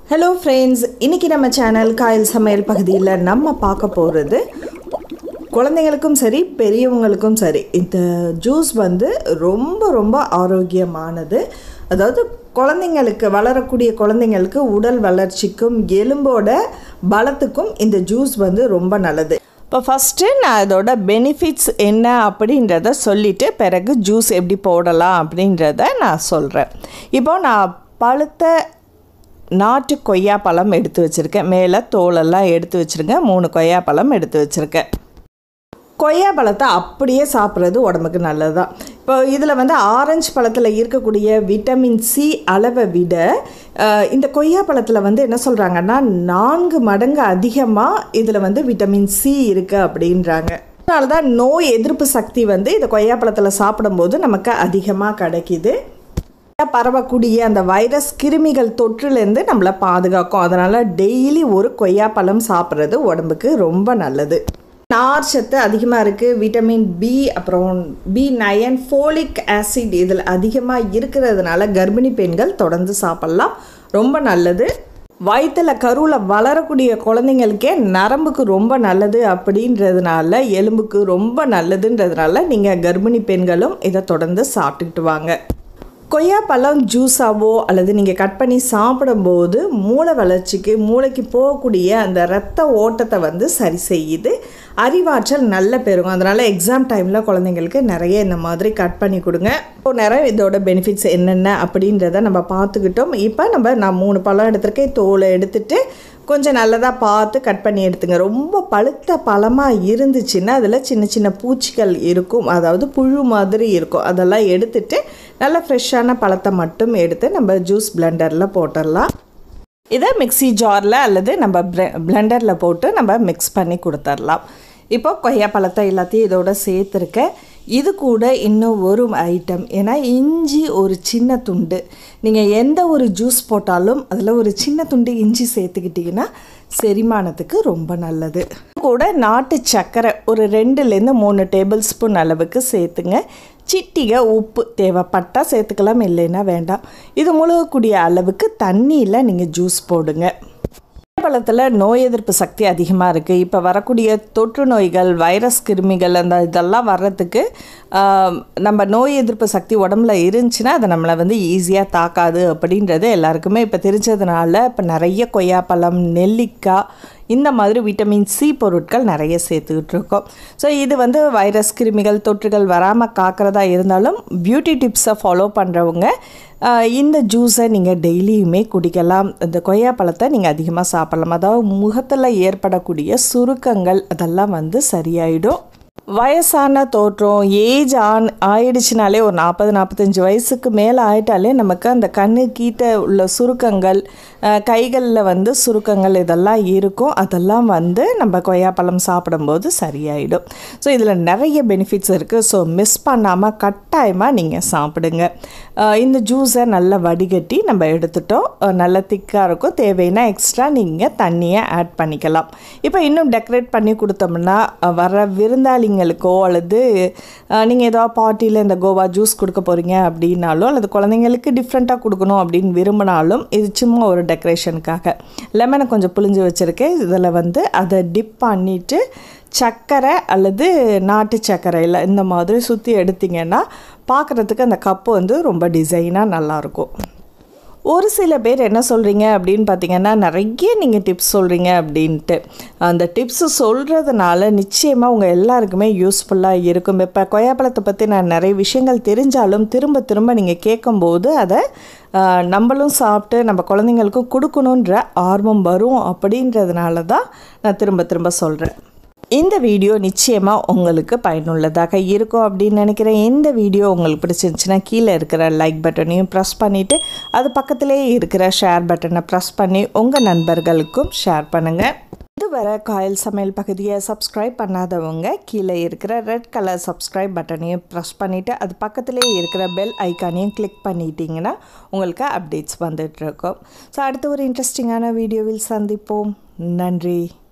hello friends இன்றைக்கி நம்ம channel Kayal சமையல் பகுதியில் நம்ம பார்க்க போகிறது குழந்தைங்களுக்கும் சரி பெரியவங்களுக்கும் சரி இந்த ஜூஸ் வந்து ரொம்ப ரொம்ப ஆரோக்கியமானது அதாவது குழந்தைங்களுக்கு வளரக்கூடிய குழந்தைங்களுக்கு உடல் வளர்ச்சிக்கும் எலும்போட பலத்துக்கும் இந்த ஜூஸ் வந்து ரொம்ப நல்லது இப்போ ஃபஸ்ட்டு நான் இதோட பெனிஃபிட்ஸ் என்ன அப்படின்றத சொல்லிவிட்டு பிறகு ஜூஸ் எப்படி போடலாம் அப்படின்றத நான் சொல்கிறேன் இப்போ நான் பழுத்த நாட்டு கொய்யாப்பழம் எடுத்து வச்சுருக்கேன் மேலே தோலெல்லாம் எடுத்து வச்சுருக்கேன் மூணு கொய்யாப்பழம் எடுத்து வச்சுருக்கேன் கொய்யாப்பழத்தை அப்படியே சாப்பிட்றது உடம்புக்கு நல்லது தான் இப்போ இதில் வந்து ஆரஞ்சு பழத்தில் இருக்கக்கூடிய விட்டமின் சி அளவை விட அஹ், இந்த கொய்யாப்பழத்தில் வந்து என்ன சொல்கிறாங்கன்னா நான்கு மடங்கு அதிகமாக இதில் வந்து விட்டமின் சி இருக்குது அப்படின்றாங்க அதனால தான் நோய் எதிர்ப்பு சக்தி வந்து இந்த கொய்யாப்பழத்தில் சாப்பிடும்போது நமக்கு அதிகமாக கிடைக்கிது பரவக்கூடிய அந்த வைரஸ் கிருமிகள் தொற்றுலேருந்து நம்மளை பாதுகாக்கும் அதனால் டெய்லி ஒரு கொய்யாப்பழம் சாப்பிட்றது உடம்புக்கு ரொம்ப நல்லது நார் சத்து அதிகமாக இருக்குது விட்டமின் பி அப்புறம் பி நயன் ஃபோலிக் ஆசிட் இதில் அதிகமாக இருக்கிறதுனால கர்ப்பிணி பெண்கள் தொடர்ந்து சாப்பிட்லாம் ரொம்ப நல்லது வயிற்றுல கருவில் வளரக்கூடிய குழந்தைங்களுக்கே நரம்புக்கு ரொம்ப நல்லது அப்படின்றதுனால எலும்புக்கு ரொம்ப நல்லதுன்றதுனால நீங்கள் கர்ப்பிணி பெண்களும் இதை தொடர்ந்து சாப்பிட்டுக்கிட்டு வாங்க கொய்யாப்பழம் ஜூஸாவோ அல்லது நீங்கள் கட் பண்ணி சாப்பிடும்போது மூளை வளர்ச்சிக்கு மூளைக்கு போகக்கூடிய அந்த இரத்த ஓட்டத்தை வந்து சரி செய்யுது அறிவாற்றல் நல்ல பெருகும் அதனால் எக்ஸாம் டைமில் குழந்தைங்களுக்கு நிறைய இந்த மாதிரி கட் பண்ணி கொடுங்க இப்போ நிறைய இதோட பெனிஃபிட்ஸ் என்னென்ன அப்படின்றத நம்ம பார்த்துக்கிட்டோம் இப்போ நம்ம நான் மூணு பழம் எடுத்திருக்கேன் தோலை எடுத்துட்டு கொஞ்சம் நல்லதாக பார்த்து கட் பண்ணி எடுத்துங்க ரொம்ப பழுத்த பழமாக இருந்துச்சுன்னா அதில் சின்ன சின்ன பூச்சிகள் இருக்கும் அதாவது புழு மாதிரி இருக்கும் அதெல்லாம் எடுத்துட்டு நல்ல ஃப்ரெஷ்ஷான பழத்தை மட்டும் எடுத்து நம்ம ஜூஸ் பிளெண்டரில் போட்டுடலாம் இதை மிக்ஸி ஜாரில் அல்லது நம்ம பிளெண்டரில் போட்டு நம்ம மிக்ஸ் பண்ணி கொடுத்துடலாம் இப்போ கொய்யாப்பழத்தை எல்லாத்தையும் இதோட சேர்த்துருக்கேன் இது கூட இன்னும் ஒரு ஐட்டம் ஏன்னா இஞ்சி ஒரு சின்ன துண்டு நீங்கள் எந்த ஒரு ஜூஸ் போட்டாலும் அதில் ஒரு சின்ன துண்டு இஞ்சி சேர்த்துக்கிட்டிங்கன்னா செரிமானத்துக்கு ரொம்ப நல்லது கூட நாட்டு சர்க்கரை ஒரு ரெண்டுலேருந்து மூணு டேபிள் ஸ்பூன் அளவுக்கு சேர்த்துங்க சிட்டிகை உப்பு தேவைப்பட்டால் சேர்த்துக்கலாம் இல்லைன்னா வேண்டாம் இது முழுகக்கூடிய அளவுக்கு தண்ணியில் நீங்கள் ஜூஸ் போடுங்க பழத்தில் நோய் எதிர்ப்பு சக்தி அதிகமாக இருக்குது இப்போ வரக்கூடிய தொற்று நோய்கள் வைரஸ் கிருமிகள் அந்த இதெல்லாம் வர்றதுக்கு ஆம், நம்ம நோய் எதிர்ப்பு சக்தி உடம்புல இருந்துச்சுன்னா அதை நம்மளை வந்து ஈஸியாக தாக்காது அப்படின்றது எல்லாருக்குமே இப்போ தெரிஞ்சதுனால இப்போ நிறைய கொய்யாப்பழம் நெல்லிக்காய் இந்த மாதிரி விட்டமின் சி பொருட்கள் நிறைய சேர்த்துக்கிட்டு இருக்கோம் ஸோ இது வந்து வைரஸ் கிருமிகள் தொற்றுகள் வராமல் காக்கிறதா இருந்தாலும் பியூட்டி டிப்ஸை ஃபாலோ பண்ணுறவங்க இந்த ஜூஸை நீங்கள் டெய்லியுமே குடிக்கலாம் இந்த கொய்யாப்பழத்தை நீங்கள் அதிகமாக சாப்பிடலாம் அதாவது முகத்தில் ஏற்படக்கூடிய சுருக்கங்கள் அதெல்லாம் வந்து சரியாயிடும் வயசான தோற்றம் ஏஜ் ஆன் ஆயிடுச்சுனாலே ஒரு நாற்பது நாற்பத்தஞ்சு வயசுக்கு மேலே ஆயிட்டாலே நமக்கு அந்த கண்ணு கீட்ட உள்ள சுருக்கங்கள் அஹ், கைகளில் வந்து சுருக்கங்கள் இதெல்லாம் இருக்கும் அதெல்லாம் வந்து நம்ம கொய்யாப்பழம் சாப்பிடும்போது சரியாயிடும் ஸோ இதில் நிறைய பெனிஃபிட்ஸ் இருக்குது ஸோ மிஸ் பண்ணாமல் கட்டாயமாக நீங்கள் சாப்பிடுங்க அஹ், இந்த ஜூஸை நல்லா வடிகட்டி நம்ம எடுத்துட்டோம் அஹ், நல்ல திக்காக இருக்கும் தேவைன்னா எக்ஸ்ட்ரா நீங்கள் தண்ணியை ஆட் பண்ணிக்கலாம் இப்போ இன்னும் டெக்கரேட் பண்ணி கொடுத்தோம்னா அஹ், வர விருந்தாளிங்களுக்கோ அல்லது நீங்கள் ஏதோ பார்ட்டியில் இந்த கோவா ஜூஸ் கொடுக்க போகிறீங்க அப்படின்னாலும் அல்லது குழந்தைங்களுக்கு டிஃப்ரெண்ட்டாக கொடுக்கணும் அப்படின்னு விரும்பினாலும் இது சும்மா ஒரு டெக்கரேஷனுக்காக லெமனை கொஞ்சம் புளிஞ்சு வச்சுருக்கேன் இதில் வந்து அதை டிப் பண்ணிவிட்டு சர்க்கரை அல்லது நாட்டு சர்க்கரையில் இந்த மாதிரி சுற்றி எடுத்தீங்கன்னா பார்க்குறதுக்கு அந்த கப்பு வந்து ரொம்ப டிசைனாக நல்லாயிருக்கும் ஒரு சில பேர் என்ன சொல்கிறீங்க அப்படின்னு பார்த்தீங்கன்னா நிறைய நீங்கள் டிப்ஸ் சொல்கிறீங்க அப்படின்ட்டு அந்த டிப்ஸ் சொல்கிறதுனால நிச்சயமாக உங்கள் எல்லாருக்குமே யூஸ்ஃபுல்லாக இருக்கும் இப்போ கொய்யாப்பழத்தை பற்றி நான் நிறைய விஷயங்கள் தெரிஞ்சாலும் திரும்ப திரும்ப நீங்கள் கேட்கும்போது அதை ஆஹ், நம்மளும் சாப்பிட்டு நம்ம குழந்தைங்களுக்கும் கொடுக்கணுன்ற ஆர்வம் வரும் அப்படின்றதுனால தான் நான் திரும்ப திரும்ப சொல்கிறேன் இந்த வீடியோ நிச்சயமாக உங்களுக்கு பயனுள்ளதாக இருக்கும் அப்படின்னு நினைக்கிறேன் இந்த வீடியோ உங்களுக்கு பிடிச்சிருந்துச்சுன்னா கீழே இருக்கிற லைக் பட்டனையும் ப்ரெஸ் பண்ணிவிட்டு அது பக்கத்திலே இருக்கிற ஷேர் பட்டனை ப்ரெஸ் பண்ணி உங்கள் நண்பர்களுக்கும் ஷேர் பண்ணுங்கள் இதுவரை காயல் சமையல் பகுதியை சப்ஸ்கிரைப் பண்ணாதவங்க கீழே இருக்கிற ரெட் கலர் சப்ஸ்கிரைப் பட்டனையும் ப்ரெஸ் பண்ணிவிட்டு அது பக்கத்திலே இருக்கிற பெல் ஐக்கானையும் கிளிக் பண்ணிட்டீங்கன்னா உங்களுக்கு அப்டேட்ஸ் வந்துட்டு இருக்கும் ஸோ அடுத்த ஒரு இன்ட்ரெஸ்டிங்கான வீடியோவில் சந்திப்போம் நன்றி